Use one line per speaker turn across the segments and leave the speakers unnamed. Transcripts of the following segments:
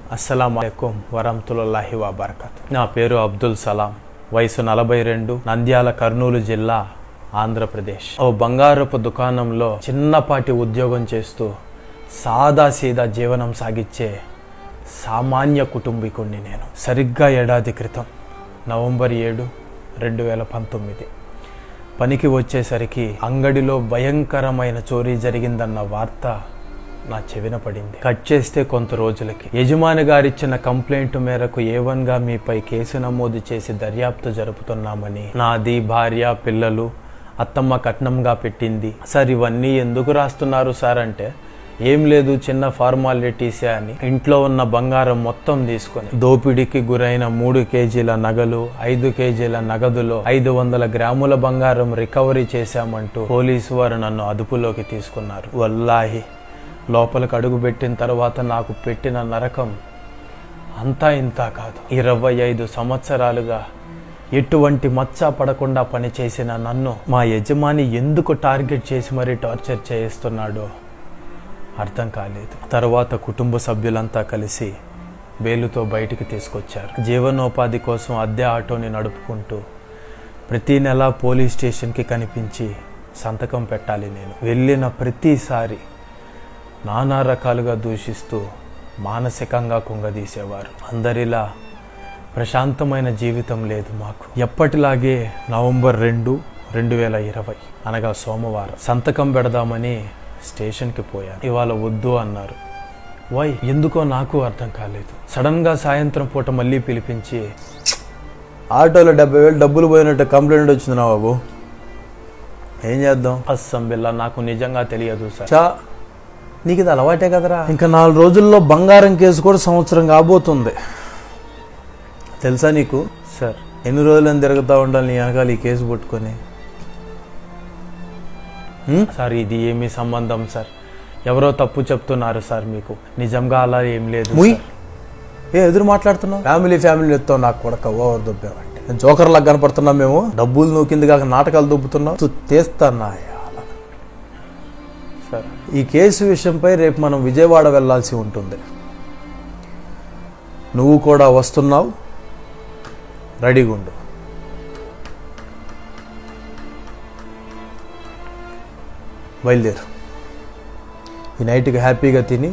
అస్సలం అయికం వరహతుల్లాహి వబర్కత్ నా పేరు అబ్దుల్ సలాం వయసు నలభై రెండు నంద్యాల కర్నూలు జిల్లా ఆంధ్రప్రదేశ్ ఓ బంగారపు దుకాణంలో చిన్నపాటి ఉద్యోగం చేస్తూ సాదా సీదా జీవనం సాగించే సామాన్య కుటుంబీకుణ్ణి నేను సరిగ్గా ఏడాది క్రితం నవంబర్ ఏడు రెండు వేల పంతొమ్మిది పనికి వచ్చేసరికి అంగడిలో భయంకరమైన చోరీ జరిగిందన్న వార్త నా చెవిన పడింది కట్ చేస్తే కొంత రోజులకి యజమాని గారిచ్చిన కంప్లైంట్ మేరకు ఏవన్ గా మీపై కేసు నమోదు చేసి దర్యాప్తు జరుపుతున్నామని నాది భార్య పిల్లలు అత్తమ్మ కట్నంగా పెట్టింది సార్ ఇవన్నీ ఎందుకు రాస్తున్నారు సార్ అంటే ఏం లేదు చిన్న ఫార్మాలిటీసే అని ఇంట్లో ఉన్న బంగారం మొత్తం తీసుకొని దోపిడీకి గురైన మూడు కేజీల నగలు ఐదు కేజీల నగదులో ఐదు వందల గ్రాముల బంగారం రికవరీ చేశామంటూ పోలీసు వారు నన్ను అదుపులోకి తీసుకున్నారు వల్లాహి లోపలికి అడుగు పెట్టిన తర్వాత నాకు పెట్టిన నరకం అంతా ఇంతా కాదు ఇరవై ఐదు సంవత్సరాలుగా ఎటువంటి మచ్చ పడకుండా పనిచేసిన నన్ను మా యజమాని ఎందుకు టార్గెట్ చేసి మరీ టార్చర్ చేయిస్తున్నాడో అర్థం కాలేదు తర్వాత కుటుంబ సభ్యులంతా కలిసి బేలుతో బయటికి తీసుకొచ్చారు జీవనోపాధి కోసం అద్దె ఆటోని నడుపుకుంటూ ప్రతి నెల పోలీస్ స్టేషన్కి కనిపించి సంతకం పెట్టాలి నేను వెళ్ళిన ప్రతిసారి నానా రకాలుగా దూషిస్తూ మానసికంగా కుంగదీసేవారు అందరిలా ప్రశాంతమైన జీవితం లేదు మాకు ఎప్పటిలాగే నవంబర్ రెండు రెండు వేల ఇరవై అనగా సోమవారం సంతకం పెడదామని స్టేషన్కి పోయాను ఇవాళ వద్దు అన్నారు వై ఎందుకో నాకు అర్థం కాలేదు సడన్గా సాయంత్రం పూట మళ్ళీ పిలిపించి
ఆటోలో డెబ్బై వేలు డబ్బులు పోయినట్టు కంప్లైంట్ వచ్చింది నా బాబు ఏం చేద్దాం
అస్సం బిల్లా నాకు నిజంగా తెలియదు సార్
చా నీకు ఇది అలవాటే కదరా ఇంకా నాలుగు రోజుల్లో బంగారం కేసు కూడా సంవత్సరం కాబోతుంది తెలుసా నీకు
సార్
ఎన్ని రోజులని తిరుగుతా ఉండాలి నీ వెనకాల ఈ కేసు పట్టుకొని హ్మ్?
సార్ ఇది ఏమి సంబంధం సార్ ఎవరో తప్పు చెప్తున్నారు సార్ మీకు నిజంగా అలా ఏం లేదు
ముయ్
సార్.
ఏ ఎదురు మాట్లాడుతున్నావు ఫ్యామిలీ ఫ్యామిలీ ఎత్తావు నాకు కూడా ఓవర్ దుబ్బావంటే జోకర్ లాగా కనపడుతున్నాం మేము డబ్బులు నూకింది కాక నాటకాలు దుబ్బుతున్నావు తు తీస్తానా
సార్
ఈ కేసు విషయంపై రేపు మనం విజయవాడ వెళ్ళాల్సి ఉంటుంది నువ్వు కూడా వస్తున్నావు రెడీగా ఉండు బయలుదేరు ఈ నైట్కి హ్యాపీగా తిని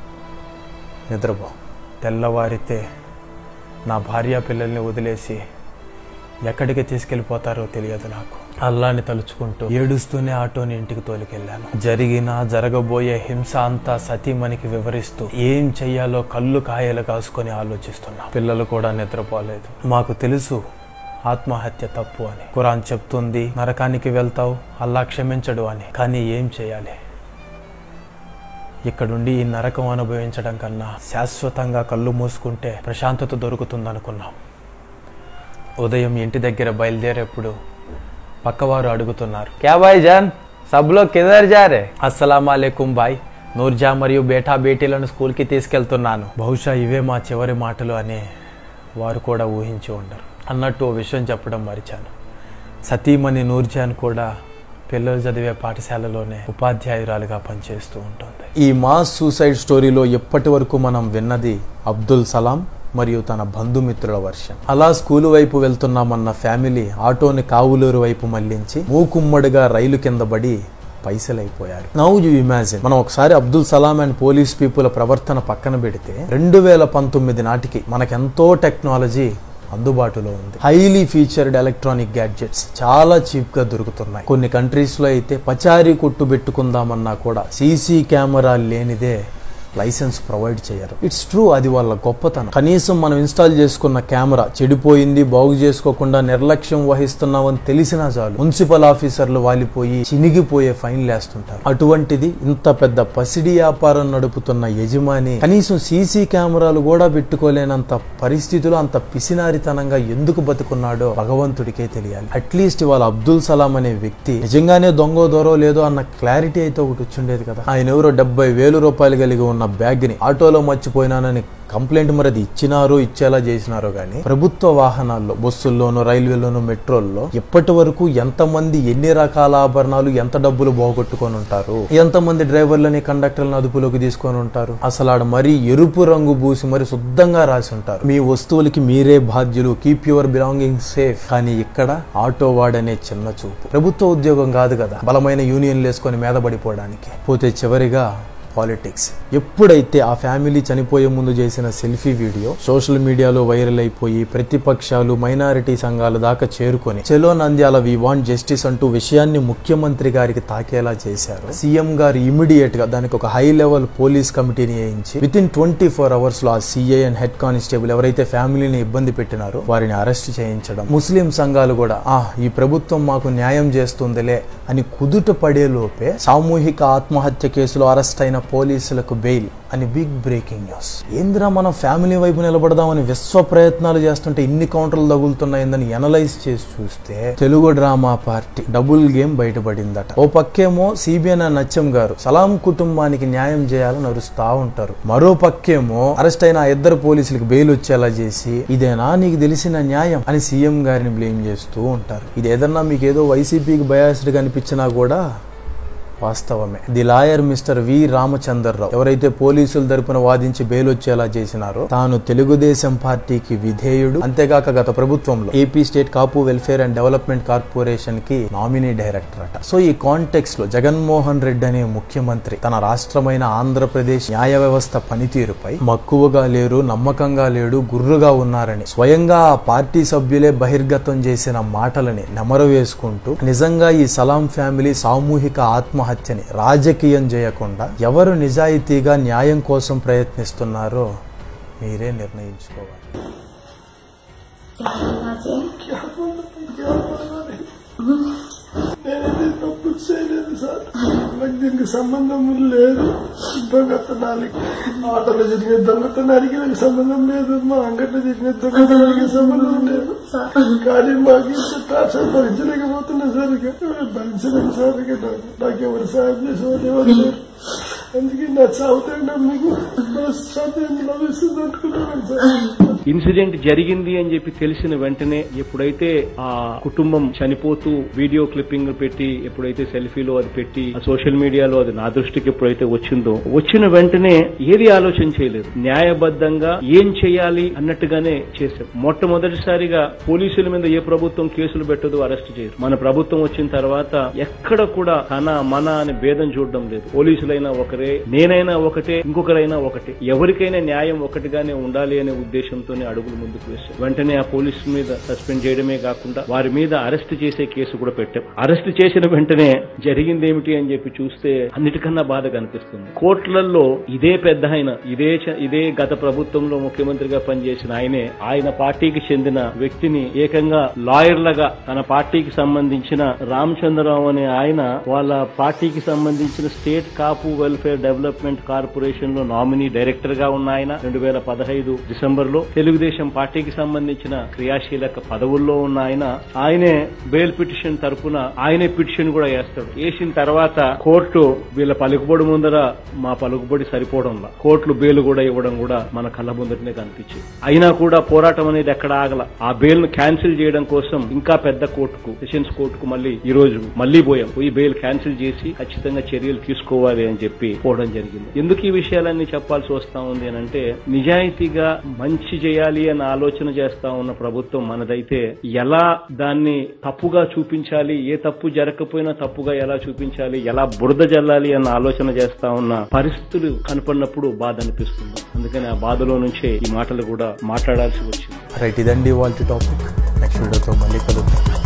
నిద్రపో
తెల్లవారితే నా భార్య పిల్లల్ని వదిలేసి ఎక్కడికి తీసుకెళ్ళిపోతారో తెలియదు నాకు అల్లాని తలుచుకుంటూ ఏడుస్తూనే ఆటోని ఇంటికి తోలుకెళ్ళాను జరిగిన జరగబోయే హింస అంతా సతీమణికి వివరిస్తూ ఏం చెయ్యాలో కళ్ళు కాయలు కాసుకొని ఆలోచిస్తున్నా పిల్లలు కూడా నిద్రపోలేదు మాకు తెలుసు ఆత్మహత్య తప్పు అని ఖురాన్ చెప్తుంది నరకానికి వెళ్తావు అల్లా క్షమించడు అని కానీ ఏం చేయాలి ఇక్కడుండి ఈ నరకం అనుభవించడం కన్నా శాశ్వతంగా కళ్ళు మూసుకుంటే ప్రశాంతత దొరుకుతుందనుకున్నాం ఉదయం ఇంటి దగ్గర బయలుదేరేప్పుడు పక్కవారు అడుగుతున్నారు క్యా బాయ్ జాన్ సబ్లో కిదర్ జారే అస్సలం అలైకుం బాయ్ నూర్జా మరియు బేటా బేటీలను స్కూల్కి తీసుకెళ్తున్నాను బహుశా ఇవే మా చివరి మాటలు అని వారు కూడా ఊహించి ఉండరు అన్నట్టు ఓ విషయం చెప్పడం మరిచాను సతీమణి నూర్జాన్ కూడా పిల్లలు చదివే పాఠశాలలోనే ఉపాధ్యాయురాలుగా పనిచేస్తూ ఉంటుంది
ఈ మాస్ సూసైడ్ స్టోరీలో ఎప్పటి వరకు మనం విన్నది అబ్దుల్ సలాం మరియు తన బంధుమిత్రుల వర్షం అలా స్కూలు వైపు వెళ్తున్నామన్న ఫ్యామిలీ ఆటోని కావులూరు వైపు మళ్లించి మూకుమ్మడిగా రైలు కింద పడి పైసలైపోయారు నౌ యు ఇమాజిన్ మనం ఒకసారి Abdul Salam and police people ప్రవర్తన పక్కన పెడితే రెండు వేల పంతొమ్మిది నాటికి మనకెంతో టెక్నాలజీ అందుబాటులో ఉంది హైలీ ఫీచర్డ్ ఎలక్ట్రానిక్ గ్యాడ్జెట్స్ చాలా చీప్ గా దొరుకుతున్నాయి కొన్ని కంట్రీస్ లో అయితే పచారీ కొట్టు పెట్టుకుందామన్నా కూడా సీసీ కెమెరా లేనిదే లైసెన్స్ ప్రొవైడ్ చేయరు ఇట్స్ ట్రూ అది వాళ్ళ గొప్పతనం కనీసం మనం ఇన్స్టాల్ చేసుకున్న కెమెరా చెడిపోయింది బాగు చేసుకోకుండా నిర్లక్ష్యం వహిస్తున్నామని తెలిసినా చాలు మున్సిపల్ ఆఫీసర్లు వాలిపోయి చినిగిపోయే ఫైన్లు వేస్తుంటారు అటువంటిది ఇంత పెద్ద పసిడి వ్యాపారం నడుపుతున్న యజమాని కనీసం సీసీ కెమెరాలు కూడా పెట్టుకోలేనంత పరిస్థితులు అంత పిసినారితనంగా ఎందుకు బతుకున్నాడో భగవంతుడికే తెలియాలి అట్లీస్ట్ ఇవాళ అబ్దుల్ సలాం అనే వ్యక్తి నిజంగానే దొంగ దొరో లేదో అన్న క్లారిటీ అయితే ఒకటి వచ్చిండేది కదా ఆయన ఎవరో డెబ్బై వేలు రూపాయలు కలిగి ఉన్న ఉన్న బ్యాగ్ ని ఆటోలో మర్చిపోయినానని కంప్లైంట్ మరి అది ఇచ్చినారో ఇచ్చేలా చేసినారో గానీ ప్రభుత్వ వాహనాల్లో బస్సుల్లోనూ రైల్వేలోనూ మెట్రోల్లో ఇప్పటి వరకు ఎంతమంది ఎన్ని రకాల ఆభరణాలు ఎంత డబ్బులు పోగొట్టుకొని ఉంటారు ఎంతమంది డ్రైవర్లని కండక్టర్లను అదుపులోకి తీసుకొని ఉంటారు అసలు ఆడ మరీ ఎరుపు రంగు పూసి మరి శుద్ధంగా రాసి ఉంటారు మీ వస్తువులకి మీరే బాధ్యులు కీప్ యువర్ బిలాంగింగ్ సేఫ్ కానీ ఇక్కడ ఆటో వాడనే చిన్న చూపు ప్రభుత్వ ఉద్యోగం కాదు కదా బలమైన యూనియన్లు వేసుకొని మీద పడిపోవడానికి పోతే చివరిగా పాలిటిక్స్ ఎప్పుడైతే ఆ ఫ్యామిలీ చనిపోయే ముందు చేసిన సెల్ఫీ వీడియో సోషల్ మీడియాలో వైరల్ అయిపోయి ప్రతిపక్షాలు మైనారిటీ సంఘాల దాకా చేరుకొని చెలో నంద్యాల వి వాంట్ జస్టిస్ అంటూ విషయాన్ని ముఖ్యమంత్రి గారికి తాకేలా చేశారు సీఎం గారు ఇమీడియట్ గా దానికి ఒక హై లెవెల్ పోలీస్ కమిటీని వేయించి with in twenty four hours లో ఆ సిఐ అండ్ హెడ్ కానిస్టేబుల్ ఎవరైతే ఫ్యామిలీని ఇబ్బంది పెట్టినారో వారిని అరెస్ట్ చేయించడం ముస్లిం సంఘాలు కూడా ఆ ఈ ప్రభుత్వం మాకు న్యాయం చేస్తుందిలే అని కుదుట పడే లోపే సామూహిక ఆత్మహత్య కేసులో అరెస్ట్ అయిన పోలీసులకు బెయిల్ అని బిగ్ బ్రేకింగ్ న్యూస్ ఏందిరా మనం ఫ్యామిలీ వైపు నిలబడదామని విశ్వ ప్రయత్నాలు చేస్తుంటే ఇన్ని కౌంటర్లు తగులుతున్నాయిందని ఎనలైజ్ చేసి చూస్తే Telugu drama party double game బయటపడిందట ఓ పక్కేమో సిబిఎన్ నచ్చం గారు సలాం కుటుంబానికి న్యాయం చేయాలని అరుస్తా ఉంటారు మరో పక్కేమో అరెస్ట్ అయిన ఆ ఇద్దరు పోలీసులకు బెయిల్ వచ్చేలా చేసి ఇదేనా నీకు తెలిసిన న్యాయం అని సీఎం గారిని బ్లేమ్ చేస్తూ ఉంటారు ఇది ఏదన్నా మీకు ఏదో వైసీపీకి బయాస్డ్ కనిపించినా కూడా వాస్తవమే the lawyer mister V Ramachandar Rao ఎవరైతే పోలీసుల తరపున వాదించి బెయిల్ వచ్చేలా చేసినారో తాను తెలుగుదేశం పార్టీకి విధేయుడు అంతేగాక గత ప్రభుత్వంలో AP state Kapu welfare and development corporation కి నామినీ డైరెక్టర్ అట సో ఈ కాంటెక్స్ లో జగన్మోహన్ రెడ్డి అనే ముఖ్యమంత్రి తన రాష్ట్రమైన ఆంధ్రప్రదేశ్ న్యాయ వ్యవస్థ పనితీరుపై మక్కువగా లేరు నమ్మకంగా లేడు గుర్రుగా ఉన్నారని స్వయంగా ఆ పార్టీ సభ్యులే బహిర్గతం చేసిన మాటలని నెమరు వేసుకుంటూ నిజంగా ఈ సలాం ఫ్యామిలీ సామూహిక ఆత్మహత్యని రాజకీయం చేయకుండా ఎవరు నిజాయితీగా న్యాయం కోసం ప్రయత్నిస్తున్నారో మీరే నిర్ణయించుకోవాలి
నేనేది తప్పు చేయలేదు సార్ నాకు దీనికి సంబంధం లేదు దొంగతనాలకి ఆటోలో జరిగే దొంగతనానికి నాకు సంబంధం లేదు మా అంగట్లో జరిగిన దొంగతనానికి సంబంధం లేదు కానీ మాకు ఇంత టార్చర్ భరించలేకపోతున్నా సార్ ఇక భరించలేము సార్ ఇక నాకు నాకు ఎవరు సాయం చేసేవాళ్ళు ఎవరు లేరు అందుకే నా చావుతాడు మీకు నా సత్యం లభిస్తుంది అనుకుంటున్నాను సార్
ఇన్సిడెంట్ జరిగింది అని చెప్పి తెలిసిన వెంటనే ఎప్పుడైతే ఆ కుటుంబం చనిపోతూ వీడియో క్లిప్పింగ్ పెట్టి ఎప్పుడైతే సెల్ఫీలో అది పెట్టి ఆ సోషల్ మీడియాలో అది నా దృష్టికి ఎప్పుడైతే వచ్చిందో వచ్చిన వెంటనే ఏది ఆలోచన చేయలేదు న్యాయబద్ధంగా ఏం చేయాలి అన్నట్టుగానే చేశారు మొట్టమొదటిసారిగా పోలీసుల మీద ఏ ప్రభుత్వం కేసులు పెట్టదు అరెస్ట్ చేయరు మన ప్రభుత్వం వచ్చిన తర్వాత ఎక్కడ కూడా తన మన అని భేదం చూడడం లేదు పోలీసులైనా ఒకరే నేనైనా ఒకటే ఇంకొకరైనా ఒకటే ఎవరికైనా న్యాయం ఒకటిగానే ఉండాలి అనే ఉద్దేశంతోనే అడుగులు ముందుకు వేశాం వెంటనే ఆ పోలీసు మీద సస్పెండ్ చేయడమే కాకుండా వారి మీద అరెస్ట్ చేసే కేసు కూడా పెట్టాం అరెస్ట్ చేసిన వెంటనే జరిగింది ఏమిటి అని చెప్పి చూస్తే అన్నిటికన్నా బాధ కనిపిస్తుంది కోర్టులలో ఇదే పెద్ద ఆయన ఇదే చ- ఇదే గత ప్రభుత్వంలో ముఖ్యమంత్రిగా పనిచేసిన ఆయనే ఆయన పార్టీకి చెందిన వ్యక్తిని ఏకంగా లాయర్లుగా తన పార్టీకి సంబంధించిన రామచంద్రరావు అనే ఆయన వాళ్ళ పార్టీకి సంబంధించిన state Kapu welfare development corporation లో నామినీ డైరెక్టర్ గా ఉన్న ఆయన రెండు వేల పదహైదు డిసెంబర్ లో తెలుగుదేశం పార్టీకి సంబంధించిన క్రియాశీలక పదవుల్లో ఉన్న ఆయన ఆయనే బెయిల్ పిటిషన్ తరపున ఆయనే పిటిషన్ కూడా వేస్తాడు వేసిన తర్వాత కోర్టు వీళ్ళ పలుకుబడి ముందర మా పలుకుబడి సరిపోవడంలా కోర్టులు బెయిల్ కూడా ఇవ్వడం కూడా మన కళ్ళ ముందరనే కనిపించింది అయినా కూడా పోరాటం అనేది ఎక్కడ ఆగల ఆ బెయిల్ ను క్యాన్సిల్ చేయడం కోసం ఇంకా పెద్ద కోర్టుకు సెషన్స్ కోర్టుకు మళ్ళీ ఈ రోజు మళ్ళీ పోయాం పోయి బెయిల్ క్యాన్సిల్ చేసి ఖచ్చితంగా చర్యలు తీసుకోవాలి అని చెప్పి పోవడం జరిగింది ఎందుకు ఈ విషయాలన్నీ చెప్పాల్సి వస్తా ఉంది అని అంటే నిజాయితీగా మంచి చేయాలి అన్న ఆలోచన చేస్తా ఉన్న ప్రభుత్వం మనదైతే ఎలా దాన్ని తప్పుగా చూపించాలి ఏ తప్పు జరగకపోయినా తప్పుగా ఎలా చూపించాలి ఎలా బురద జల్లాలి అన్న ఆలోచన చేస్తా ఉన్న పరిస్థితులు కనపడినప్పుడు బాధ అనిపిస్తుంది అందుకని ఆ బాధలో నుంచే ఈ మాటలు కూడా మాట్లాడాల్సి వచ్చింది
రైట్ ఇదండి వాళ్ళ టాపిక్ నెక్స్ట్ వీడియోతో మళ్ళీ కలుద్దాం